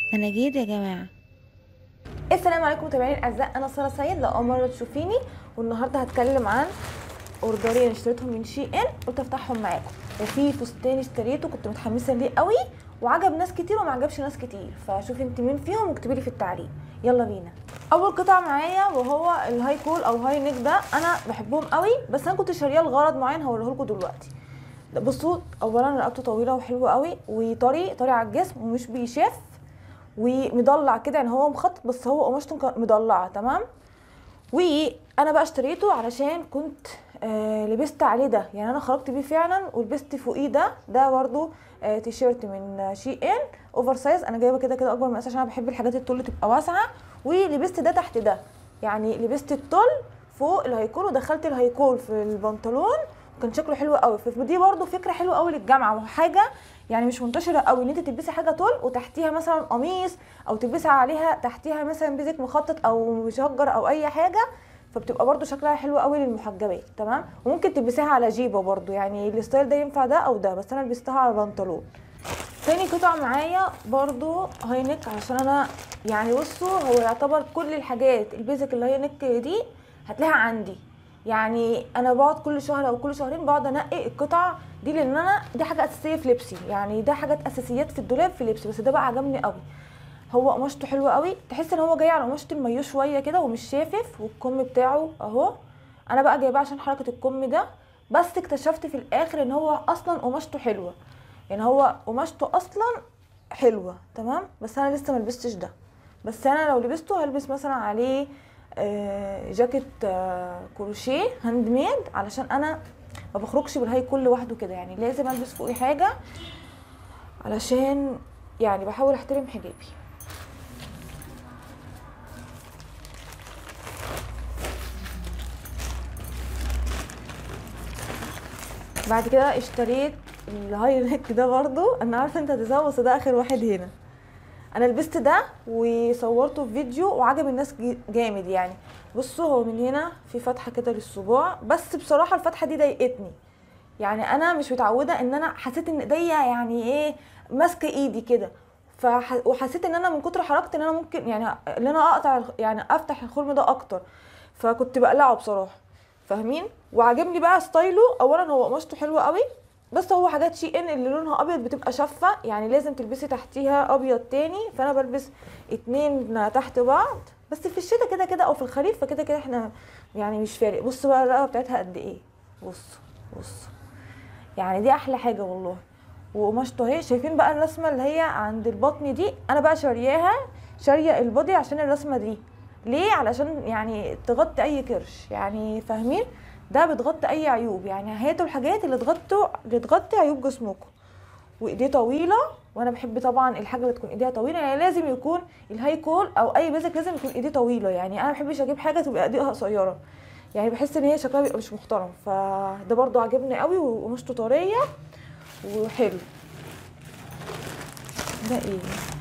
انا جيت يا جماعه السلام عليكم متابعين الاعزاء انا ساره سيد لو اول مره تشوفيني والنهارده هتكلم عن اوردرين اشتريتهم من شي ان قلت افتحهم معاكم وفي فستان اشتريته كنت متحمسه ليه قوي وعجب ناس كتير وما عجبش ناس كتير فشوفي انت مين فيهم واكتبي لي في التعليق يلا بينا اول قطعه معايا وهو الهاي كول او هاي نيك ده انا بحبهم قوي بس انا كنت شارياه لغرض معين هوريه لكم دلوقتي بصوا اولا رقبته طويله وحلوه قوي وطري طري على الجسم ومش بيشاف ومضلع كده يعني هو مخطط بس هو قماشته مك- مضلعه تمام وانا بقى اشتريته علشان كنت آه لبست عليه ده يعني انا خرجت بيه فعلا ولبست فوقيه ده ده برضو آه تيشيرت من شي ان اوفر سايز انا جايبه كده كده اكبر مقاس عشان انا بحب الحاجات الطول تبقى واسعه ولبست ده تحت ده يعني لبست الطول فوق الهيكول ودخلت الهيكول في البنطلون وكان شكله حلو قوي فدي برضو فكره حلوه قوي للجامعه وحاجه يعني مش منتشره قوي ان انت تلبسي حاجه طول وتحتيها مثلا قميص او تلبسي عليها تحتيها مثلا بيزك مخطط او مشجر او اي حاجه فبتبقى برضو شكلها حلو قوي للمحجبات تمام وممكن تلبسيها على جيبه برضو يعني الستايل ده ينفع ده او ده بس انا لبستها على بنطلون تاني قطعة معايا برضو هاي نيك عشان انا يعني بصوا هو يعتبر كل الحاجات البيزك الهاي نيك دي هتلاقيها عندي يعني انا بقعد كل شهر او كل شهرين بقعد انقي القطع دي لان انا دي حاجه اساسيه في لبسي يعني ده حاجات اساسيات في الدولاب في لبسي بس ده بقى عجبني قوي هو قماشته حلوه قوي تحس ان هو جاي على قماشه المايو شويه كده ومش شافف والكم بتاعه اهو انا بقى جايباه عشان حركه الكم ده بس اكتشفت في الاخر ان هو اصلا قماشته حلوه يعني هو قماشته اصلا حلوه تمام بس انا لسه ما لبستش ده بس انا لو لبسته هلبس مثلا عليه آه، جاكيت آه، كروشيه هاند ميد علشان انا ما بخرجش بالهاي كل لوحده كده يعني لازم البس فوقي حاجه علشان يعني بحاول احترم حجابي بعد كده اشتريت الهاي نيك ده برضو انا عارفه انت هتزهق بس ده اخر واحد هنا انا لبست ده وصورته في فيديو وعجب الناس جي- جامد يعني بصوا هو من هنا في فتحه كده للصباع بس بصراحه الفتحه دي ضايقتني يعني انا مش متعوده ان انا حسيت ان ايديا يعني ايه ماسكه ايدي كده فح... وحسيت ان انا من كتر حركتي ان انا ممكن يعني ان انا اقطع الخ- يعني افتح الخرم ده اكتر فكنت بقلعه بصراحه فاهمين وعجبني بقى ستايله اولا هو قماشته حلوه قوي بس هو حاجات شي ان اللي لونها ابيض بتبقى شافه يعني لازم تلبسي تحتيها ابيض تاني فانا بلبس اتنين تحت بعض بس في الشتاء كده كده او في الخريف فكده كده احنا يعني مش فارق بصوا بقى الرقبه بتاعتها قد ايه بصوا بصوا يعني دي احلى حاجه والله وقماشته اهي شايفين بقى الرسمه اللي هي عند البطن دي انا بقى شارياها شاريه البودي عشان الرسمه دي ليه علشان يعني تغطي اي كرش يعني فاهمين ده بتغطي اي عيوب يعني هاتوا الحاجات اللي تغطوا اللي تغطي عيوب جسمكم وايديه طويله وانا بحب طبعا الحاجه اللي تكون ايديها طويله يعني لازم يكون الهاي كول او اي بيزك لازم يكون ايديه طويله يعني انا ما بحبش اجيب حاجه تبقى ايديها قصيره يعني بحس ان هي شكلها بيبقى مش محترم فده برضو عجبني قوي وقماشته طريه وحلو ده ايه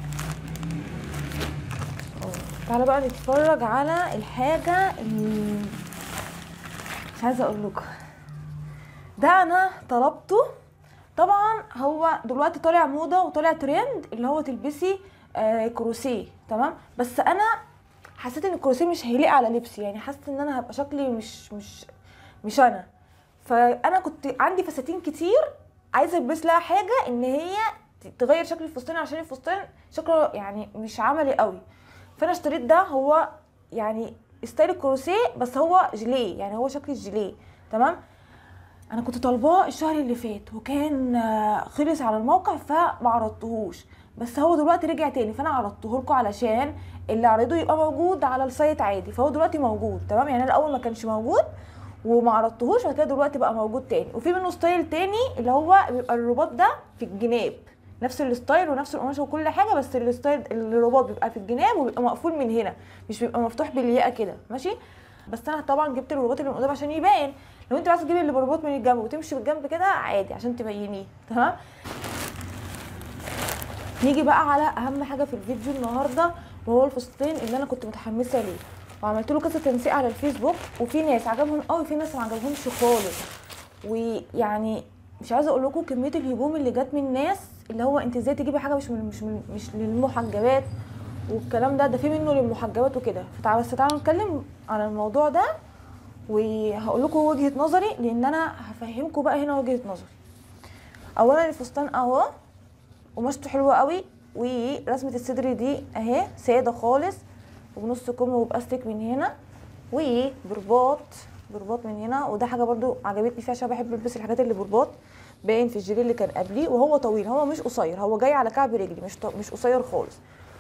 اه تعالى بقى نتفرج على الحاجه اللي مش عايزه اقول لكم ده انا طلبته طبعا هو دلوقتي طالع موضه وطالع ترند اللي هو تلبسي آه كروسيه تمام بس انا حسيت ان الكروسيه مش هيليق على لبسي يعني حاسه ان انا هبقى شكلي مش مش مش انا فانا كنت عندي فساتين كتير عايزه البس لها حاجه ان هي تغير شكل الفستان عشان الفستان شكله يعني مش عملي قوي فانا اشتريت ده هو يعني ستايل الكروسيه بس هو جيليه يعني هو شكل الجيليه تمام انا كنت طالباه الشهر اللي فات وكان آه، خلص على الموقع فما عرضتهوش بس هو دلوقتي رجع تاني فانا عرضته لكم علشان اللي عرضه يبقى موجود على السايت عادي فهو دلوقتي موجود تمام يعني انا الاول ما كانش موجود وما عرضتهوش بعد كده دلوقتي بقى موجود تاني وفي منه ستايل تاني اللي هو بيبقى الرباط ده في الجناب نفس الستايل ونفس القماشه وكل حاجه بس الستايل الرباط بيبقى في الجناب وبيبقى مقفول من هنا مش بيبقى مفتوح بالياقه كده ماشي بس انا طبعا جبت الرباط اللي من قدام عشان يبان لو انت عايزه تجيبي اللي برباط من الجنب وتمشي بالجنب كده عادي عشان تبينيه تمام نيجي بقى على اهم حاجه في الفيديو النهارده وهو الفستان اللي انا كنت متحمسه ليه وعملت له كذا تنسيق على الفيسبوك وفي ناس عجبهم قوي في ناس ما عجبهمش خالص ويعني مش عايزه اقول لكم كميه الهجوم اللي جت من الناس اللي هو انت ازاي تجيبي حاجه مش من مش من مش للمحجبات والكلام ده ده في منه للمحجبات وكده فتعالوا بس تعالوا نتكلم عن الموضوع ده وهقول لكم وجهه نظري لان انا هفهمكم بقى هنا وجهه نظري اولا الفستان اهو قماشته حلوه قوي ورسمه الصدر دي اهي ساده خالص وبنص كم وباستك من هنا وبرباط برباط من هنا وده حاجه برضو عجبتني فيها عشان بحب البس الحاجات اللي برباط باين في الجيلي اللي كان قبليه وهو طويل هو مش قصير هو جاي على كعب رجلي مش ط- مش قصير خالص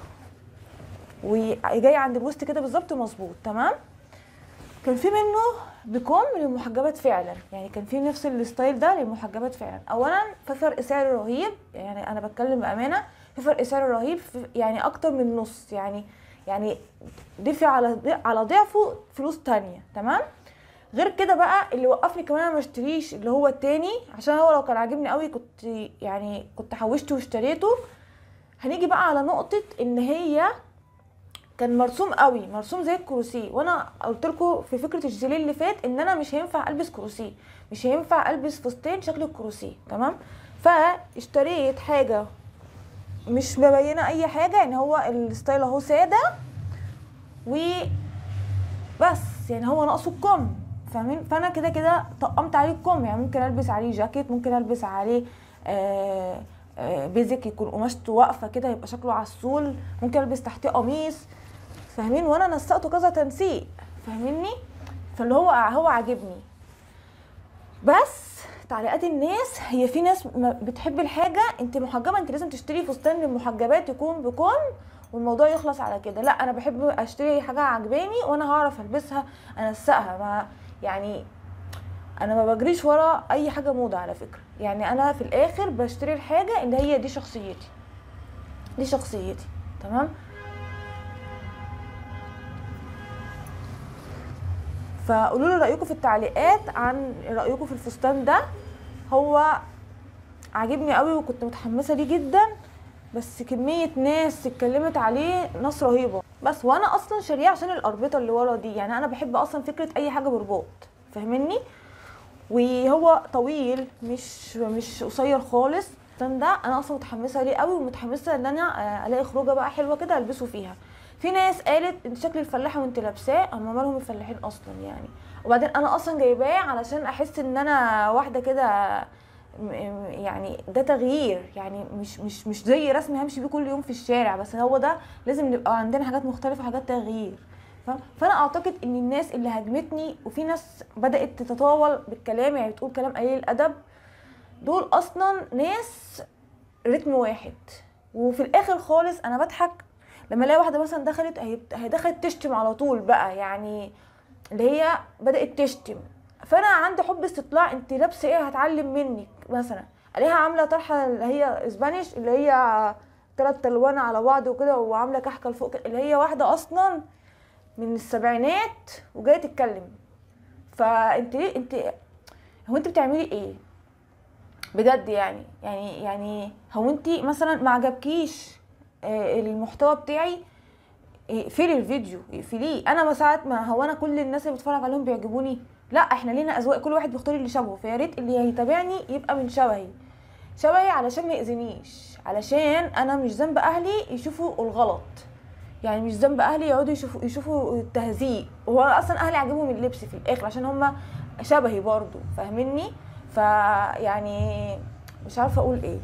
وجاي عند الوسط كده بالظبط مظبوط تمام كان في منه بكم للمحجبات فعلا يعني كان في نفس الستايل ده للمحجبات فعلا اولا في فرق سعر رهيب يعني انا بتكلم بامانه في فرق سعر رهيب في يعني اكتر من نص يعني يعني دفع على على ضعفه فلوس تانية تمام غير كده بقى اللي وقفني كمان انا ما اشتريش اللي هو التاني عشان هو لو كان عاجبني قوي كنت يعني كنت حوشته واشتريته هنيجي بقى على نقطة ان هي كان مرسوم قوي مرسوم زي الكروسيه وانا قلت لكم في فكره الجيليه اللي فات ان انا مش هينفع البس كروسيه مش هينفع البس فستان شكل الكروسيه تمام فاشتريت حاجه مش مبينه اي حاجه يعني هو الستايل اهو ساده و بس يعني هو ناقصه الكم فاهمين فانا كده كده طقمت عليه الكم يعني ممكن البس عليه جاكيت ممكن البس عليه آه آه بيزك يكون قماشته واقفه كده يبقى شكله عسول ممكن البس تحتيه قميص فاهمين وانا نسقته كذا تنسيق فاهميني فاللي هو هو عاجبني بس تعليقات الناس هي في ناس ما بتحب الحاجه انت محجبه انت لازم تشتري فستان للمحجبات يكون بكم والموضوع يخلص على كده لا انا بحب اشتري حاجه عجباني وانا هعرف البسها انسقها ما يعني انا ما بجريش ورا اي حاجه موضه على فكره يعني انا في الاخر بشتري الحاجه اللي هي دي شخصيتي دي شخصيتي تمام فقولوا لي رايكم في التعليقات عن رايكم في الفستان ده هو عاجبني قوي وكنت متحمسه ليه جدا بس كميه ناس اتكلمت عليه ناس رهيبه بس وانا اصلا شاريه عشان الاربطه اللي ورا دي يعني انا بحب اصلا فكره اي حاجه برباط فاهمني وهو طويل مش مش قصير خالص الفستان ده انا اصلا متحمسه ليه قوي ومتحمسه ان انا آه، الاقي خروجه بقى حلوه كده البسه فيها في ناس قالت انت شكل الفلاحه وانت لابساه اما مالهم الفلاحين اصلا يعني وبعدين انا اصلا جايباه علشان احس ان انا واحده كده م- م- يعني ده تغيير يعني مش مش مش زي رسمي همشي بيه كل يوم في الشارع بس هو ده لازم نبقى عندنا حاجات مختلفه حاجات تغيير فاهم؟ فانا اعتقد ان الناس اللي هاجمتني وفي ناس بدات تتطاول بالكلام يعني بتقول كلام قليل الادب دول اصلا ناس رتم واحد وفي الاخر خالص انا بضحك لما الاقي واحده مثلا دخلت هي هي دخلت تشتم على طول بقى يعني اللي هي بدات تشتم فانا عندي حب استطلاع انت لابسه ايه هتعلم منك مثلا الاقيها عامله طرحه اللي هي اسبانيش اللي هي تلات الوان على بعض وكده وعامله كحكه لفوق كده، اللي هي واحده اصلا من السبعينات وجايه تتكلم فانت ليه انت هو انت بتعملي ايه بجد يعني يعني يعني هو انت مثلا ما عجبكيش آه، المحتوى بتاعي اقفلي الفيديو اقفليه انا ما ساعات ما هو انا كل الناس اللي بتفرج عليهم بيعجبوني لا احنا لينا اذواق كل واحد بيختار اللي شبهه فيا ريت اللي هيتابعني يبقى من شبهي شبهي علشان ما يأذينيش علشان انا مش ذنب اهلي يشوفوا الغلط يعني مش ذنب اهلي يقعدوا يشوفوا يشوفوا التهزيق وهو اصلا اهلي عاجبهم اللبس في الاخر عشان هم شبهي برضو فاهميني فيعني مش عارفه اقول ايه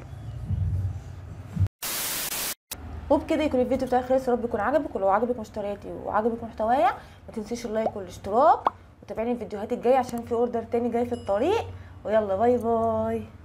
وبكده يكون الفيديو بتاعي خلص يا رب يكون عجبك ولو عجبك مشترياتي وعجبك محتوايا ما تنسيش اللايك والاشتراك وتابعيني الفيديوهات الجايه عشان في اوردر تاني جاي في الطريق ويلا باي باي